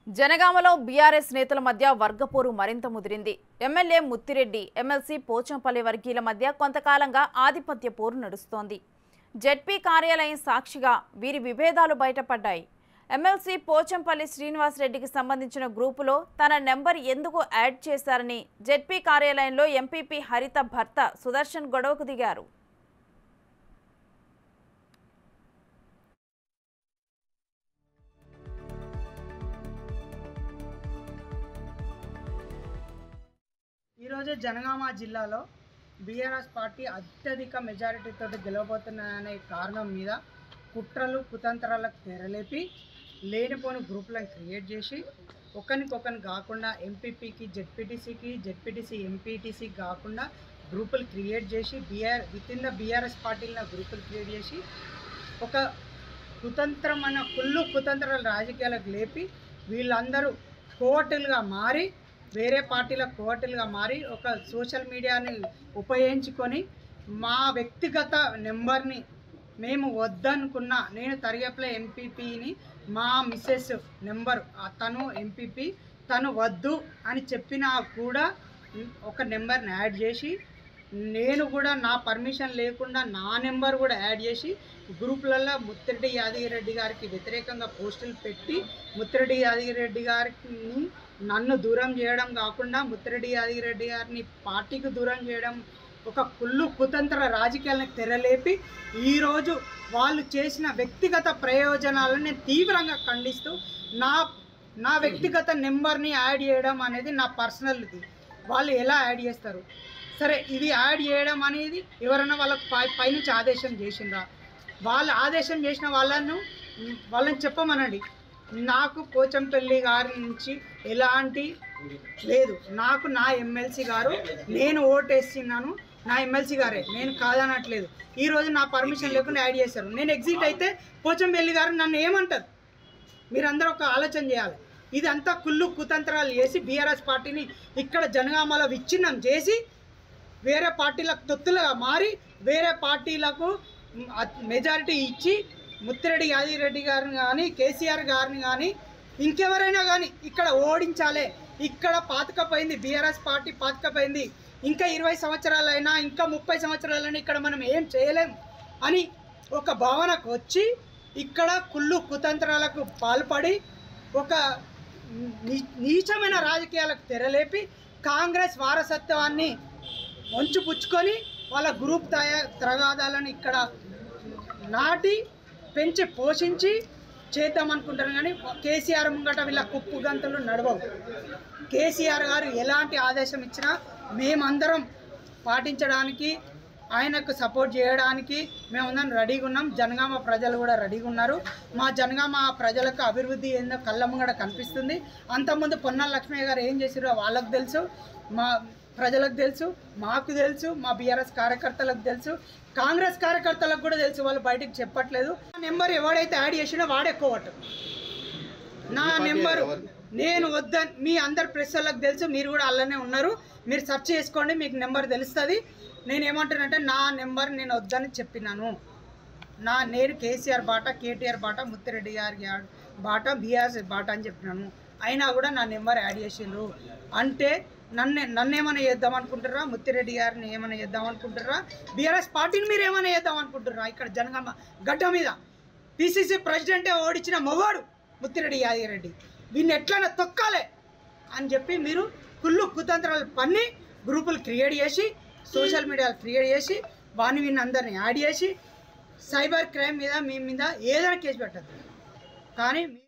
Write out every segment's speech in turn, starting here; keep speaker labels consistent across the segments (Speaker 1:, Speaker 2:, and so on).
Speaker 1: జనగామలో BRS నేతల మధ్య వర్గపోరు మరింత ముదిరింది ఎమ్మెల్యే ముత్తిరెడ్డి ఎమ్మెల్సీ పోచంపల్లి వర్గీయుల మధ్య కొంతకాలంగా ఆధిపత్య పోరు నడుస్తోంది జెడ్పీ కార్యాలయం సాక్షిగా వీరి విభేదాలు బయటపడ్డాయి ఎమ్మెల్సీ పోచంపల్లి శ్రీనివాసరెడ్డికి సంబంధించిన గ్రూపులో తన నెంబర్ ఎందుకు యాడ్ చేశారని జెడ్పీ కార్యాలయంలో ఎంపీపీ హరిత భర్త సుదర్శన్ గొడవకు దిగారు
Speaker 2: ఈరోజు జనగామ జిల్లాలో బీఆర్ఎస్ పార్టీ అత్యధిక మెజారిటీతో గెలవబోతున్నాయనే కారణం మీద కుట్రలు కుతంత్రాలకు తెరలేపి లేనిపోని గ్రూపులను క్రియేట్ చేసి ఒకరికొకరిని కాకుండా ఎంపీపీకి జెడ్పీటీసీకి జెడ్పీటీసీ ఎంపీటీసీ కాకుండా గ్రూపులు క్రియేట్ చేసి BR within the BRS పార్టీలో గ్రూపులు క్రియేట్ చేసి ఒక కుతంత్రమైన కుళ్ళు కుతంత్రాల రాజకీయాలకు లేపి వీళ్ళందరూ కోవటులుగా మారి వేరే పార్టీల కోవటులుగా మారి ఒక సోషల్ మీడియాని ఉపయోగించుకొని మా వ్యక్తిగత నెంబర్ని మేము వద్దనుకున్న నేను తరిగేపల ఎంపీపీని మా మిస్సెస్ నెంబర్ తను ఎంపీపీ తను వద్దు అని చెప్పినా కూడా ఒక నెంబర్ని యాడ్ చేసి నేను కూడా నా పర్మిషన్ లేకుండా నా నెంబర్ కూడా యాడ్ చేసి గ్రూపులలో ముత్తిరెడ్డి యాదగిరెడ్డి గారికి వ్యతిరేకంగా పోస్టులు పెట్టి ముత్తిరెడ్డి యాదగిరెడ్డి గారిని నన్ను దూరం చేయడం కాకుండా ముత్తిరెడ్డి యాదగిరెడ్డి గారిని పార్టీకి దూరం చేయడం ఒక కుళ్ళు కుతంత్ర రాజకీయాలను తెరలేపి ఈరోజు వాళ్ళు చేసిన వ్యక్తిగత ప్రయోజనాలను నేను తీవ్రంగా ఖండిస్తూ నా నా వ్యక్తిగత నెంబర్ని యాడ్ చేయడం అనేది నా పర్సనల్ ఇది వాళ్ళు ఎలా యాడ్ చేస్తారు సరే ఇది యాడ్ చేయడం అనేది ఎవరైనా వాళ్ళకి పై పైనుంచి ఆదేశం చేసిండ్రా వాళ్ళు ఆదేశం చేసిన వాళ్ళను వాళ్ళని చెప్పమనండి నాకు పోచంపల్లి గారి నుంచి ఎలాంటి లేదు నాకు నా ఎమ్మెల్సీ గారు నేను ఓటేస్తున్నాను నా ఎమ్మెల్సీ గారే నేను కాదనట్లేదు ఈరోజు నా పర్మిషన్ లేకుండా యాడ్ చేశారు నేను ఎగ్జిట్ అయితే పోచంపల్లి గారు నన్ను ఏమంటారు మీరందరూ ఒక ఆలోచన చేయాలి ఇదంతా కుళ్ళు కుతంత్రాలు చేసి బీఆర్ఎస్ పార్టీని ఇక్కడ జనగామలో విచ్ఛిన్నం చేసి వేరే పార్టీలకు తొత్తులుగా మారి వేరే పార్టీలకు మెజారిటీ ఇచ్చి ముత్తిరెడ్డి యాదిరెడ్డి గారిని కానీ కేసీఆర్ గారిని కానీ ఇంకెవరైనా కానీ ఇక్కడ ఓడించాలి ఇక్కడ పాతకపోయింది బీఆర్ఎస్ పార్టీ పాతకపోయింది ఇంకా ఇరవై సంవత్సరాలైనా ఇంకా ముప్పై సంవత్సరాలైనా ఇక్కడ మనం ఏం చేయలేం అని ఒక భావనకు వచ్చి ఇక్కడ కుళ్ళు కుతంత్రాలకు పాల్పడి ఒక నీ- నీచమైన రాజకీయాలకు తెరలేపి కాంగ్రెస్ వారసత్వాన్ని వంచుపుచ్చుకొని వాళ్ళ గ్రూప్ తయా తగాదాలను ఇక్కడ నాటి పెంచి పోషించి చేద్దాం అనుకుంటారు కానీ కేసీఆర్ ముంగట వీళ్ళ కుప్పు గంతులు నడవవు కేసీఆర్ గారు ఎలాంటి ఆదేశం ఇచ్చినా మేమందరం పాటించడానికి ఆయనకు సపోర్ట్ చేయడానికి మేమందరం రెడీగా ఉన్నాం జనగామ ప్రజలు కూడా రెడీగా ఉన్నారు మా జనగామ ప్రజలకు అభివృద్ధి ఏందో కళ్ళ ముంగడ కనిపిస్తుంది అంతకుముందు పొన్నాల లక్ష్మయ్య గారు ఏం చేసిరో వాళ్ళకు తెలుసు మా ప్రజలకు తెలుసు మాకు తెలుసు మా బీఆర్ఎస్ కార్యకర్తలకు తెలుసు కాంగ్రెస్ కార్యకర్తలకు కూడా తెలుసు వాళ్ళు బయటికి చెప్పట్లేదు ఆ నెంబర్ ఎవడైతే యాడ్ చేసినా వాడు ఎక్కువ ఓటు నా నెంబరు నేను వద్దని మీ అందరు ప్రెస్ వాళ్ళకి తెలుసు మీరు కూడా అలానే ఉన్నారు మీరు సెర్చ్ చేసుకోండి మీకు నెంబర్ తెలుస్తుంది నేను ఏమంటానంటే నా నెంబర్ నేను వద్దని చెప్పినాను నా నేను కేసీఆర్ బాట కేటీఆర్ బాట ముత్తిరెడ్డి గారి యా- బాట బీఆర్ఎస్ బాట అని చెప్పినాను అయినా కూడా నా నెంబర్ యాడ్ చేసిండ్రు అంటే నన్ను నన్ను ఏమైనా చేద్దాం అనుకుంటారా ముత్తిరెడ్డి గారిని ఏమైనా చేద్దాం అనుకుంటారా బీఆర్ఎస్ పార్టీని మీరు ఏమైనా చేద్దాం అనుకుంటారా ఇక్కడ జనగామ గడ్డ మీద పిసిసి ప్రెసిడెంటే ఓడించిన మొగాడు ముత్తిరెడ్డి యాదగిరెడ్డి వీడిని ఎట్లైనా తొక్కాలి అని చెప్పి మీరు కుళ్ళు కుతంత్రాలు పన్ని గ్రూపులు క్రియేట్ చేసి సోషల్ మీడియాలు క్రియేట్ చేసి వాని వీని అందరిని యాడ్ చేసి సైబర్ క్రైమ్ మీద మీ మీద ఏదైనా కేసు పెట్టద్దు కానీ మీ-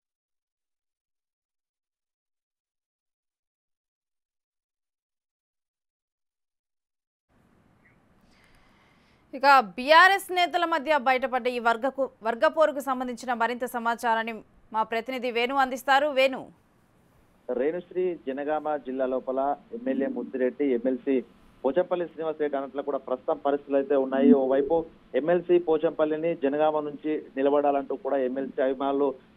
Speaker 1: ఇక బీఆర్ఎస్ నేతల మధ్య బయటపడ్డ ఈ వర్గకు వర్గపోరుకు సంబంధించిన మరింత సమాచారాన్ని మా ప్రతినిధి వేణు అందిస్తారు వేణు
Speaker 3: రేణుశ్రీ జనగామ జిల్లా లోపల ఎమ్మెల్యే ముద్దిరెడ్డి ఎమ్మెల్సీ పోచంపల్లి శ్రీనివాసరెడ్డి అన్నట్లు కూడా ప్రస్తుతం పరిస్థితులు అయితే ఉన్నాయి ఓవైపు ఎమ్మెల్సీ పోచంపల్లిని జనగామ నుంచి నిలబడాలంటూ కూడా ఎమ్మెల్సీ అభిమానులు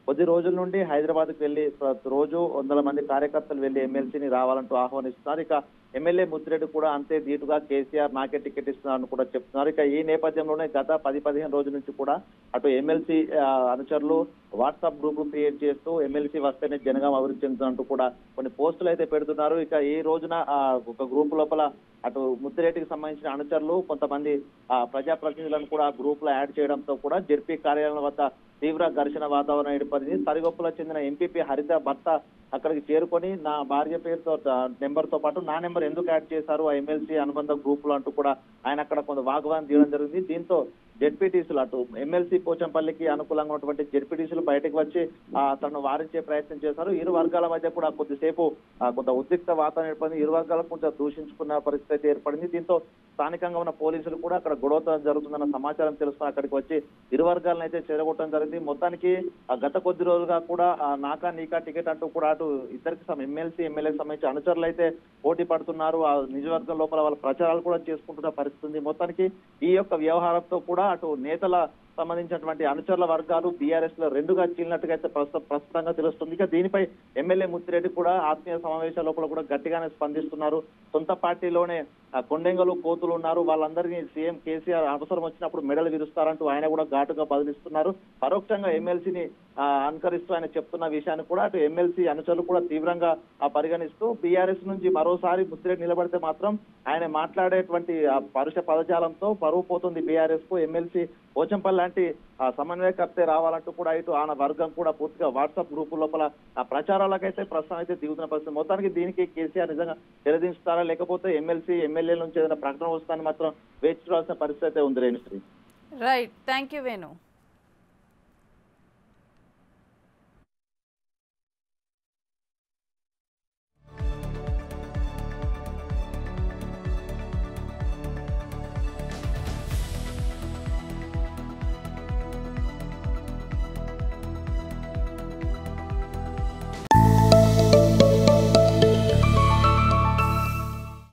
Speaker 3: కొద్ది రోజుల నుండి హైదరాబాద్కి వెళ్లి ప్రతి రోజు వందల మంది కార్యకర్తలు వెళ్లి ఎమ్మెల్సీని రావాలంటూ ఆహ్వానిస్తున్నారు ఇక ఎమ్మెల్యే ముద్రెడ్డి కూడా అంతే ధీటుగా కేసీఆర్ నాకే టికెట్ ఇస్తున్నారని కూడా చెప్తున్నారు ఇక ఈ నేపథ్యంలోనే గత పది పదిహేను రోజుల నుంచి కూడా అటు ఎమ్మెల్సీ అనుచరులు వాట్సాప్ గ్రూపులు క్రియేట్ చేస్తూ ఎమ్మెల్సీ వస్తేనే జనగాం అభివృద్ధి చెందుతున్నట్టు కూడా కొన్ని పోస్టులు అయితే పెడుతున్నారు ఇక ఈ రోజున ఆ, ఒక గ్రూప్ లోపల అటు ముద్దిరెడ్డికి సంబంధించిన అనుచరులు కొంతమంది ఆ, ప్రజాప్రతినిధులను కూడా గ్రూప్ లో యాడ్ చేయడంతో కూడా జెడ్పీ కార్యాలయం వద్ద తీవ్ర ఘర్షణ వాతావరణం ఏర్పడింది సరిగొప్పలో చెందిన ఎంపీపీ హరిత భర్త అక్కడికి చేరుకొని నా భార్య పేరుతో నెంబర్ తో పాటు నా నెంబర్ ఎందుకు యాడ్ చేశారు ఆ ఎమ్మెల్సీ అనుబంధ గ్రూప్ లో అంటూ కూడా ఆయన అక్కడ కొంత వాగ్వాదం చేయడం జరిగింది దీంతో జెడ్పీటీసీలు అటు ఎమ్మెల్సీ పోచంపల్లికి అనుకూలంగా ఉన్నటువంటి జెడ్పీటీసీలు బయటకు వచ్చి ఆ, తనను వారించే ప్రయత్నం చేశారు ఇరు వర్గాల మధ్య కూడా కొద్దిసేపు ఆ, కొంత ఉద్రిక్త వాతావరణం ఏర్పడింది ఇరు వర్గాలకు కొంచెం దూషించుకున్న పరిస్థితి అయితే ఏర్పడింది దీంతో స్థానికంగా ఉన్న పోలీసులు కూడా అక్కడ గొడవ జరుగుతుందన్న సమాచారం తెలుసుకుని అక్కడికి వచ్చి ఇరు వర్గాలను అయితే చెరగొట్టడం జరిగింది మొత్తానికి ఆ గత కొద్ది రోజులుగా కూడా ఆ నాకా నీకా టికెట్ అంటూ కూడా అటు ఇద్దరికి సం- ఎమ్మెల్సీ ఎమ్మెల్యేకి సంబంధించి అనుచరులు అయితే పోటీ పడుతున్నారు ఆ నియోజకవర్గం లోపల వాళ్ళ ప్రచారాలు కూడా చేసుకుంటున్న పరిస్థితి ఉంది మొత్తానికి ఈ యొక్క వ్యవహారంతో కూడా అటు నేతల సంబంధించినటువంటి అనుచరుల వర్గాలు బీఆర్ఎస్ లో రెండుగా చీలినట్టుగా అయితే ప్రస్తుత ప్రస్తుతంగా తెలుస్తుంది ఇక దీనిపై ఎమ్మెల్యే ముత్తిరెడ్డి కూడా ఆత్మీయ సమావేశాల లోపల కూడా గట్టిగానే స్పందిస్తున్నారు సొంత పార్టీలోనే ఆ, కొండెంగలు కోతులు ఉన్నారు వాళ్ళందరినీ సీఎం కేసీఆర్ అవసరం వచ్చినప్పుడు మెడలు విరుస్తారంటూ ఆయన కూడా ఘాటుగా బదిలిస్తున్నారు పరోక్షంగా ఎమ్మెల్సీని అనుకరిస్తూ ఆయన చెప్తున్న విషయాన్ని కూడా అటు ఎమ్మెల్సీ అనుచరులు కూడా తీవ్రంగా ఆ, పరిగణిస్తూ బీఆర్ఎస్ నుంచి మరోసారి ముత్తిరెడ్డి నిలబడితే మాత్రం ఆయన మాట్లాడేటువంటి ఆ పరుష పదజాలంతో పరువు పోతుంది బీఆర్ఎస్ కు ఎమ్మెల్సీ పోచంపల్లి లాంటి ఆ, సమన్వయకర్తే రావాలంటూ కూడా ఇటు ఆయన వర్గం కూడా పూర్తిగా వాట్సాప్ గ్రూపు లోపల ఆ ప్రచారాలకైతే ప్రస్తుతం అయితే దిగుతున్న పరిస్థితి మొత్తానికి దీనికి కేసీఆర్ నిజంగా తెరదించుతారా లేకపోతే ఎమ్మెల్సీ ఎమ్మెల్యే నుంచి ఏదైనా ప్రకటన వస్తుందని మాత్రం వేచి చూడాల్సిన పరిస్థితి అయితే ఉంది Renusri
Speaker 1: right thank you Venu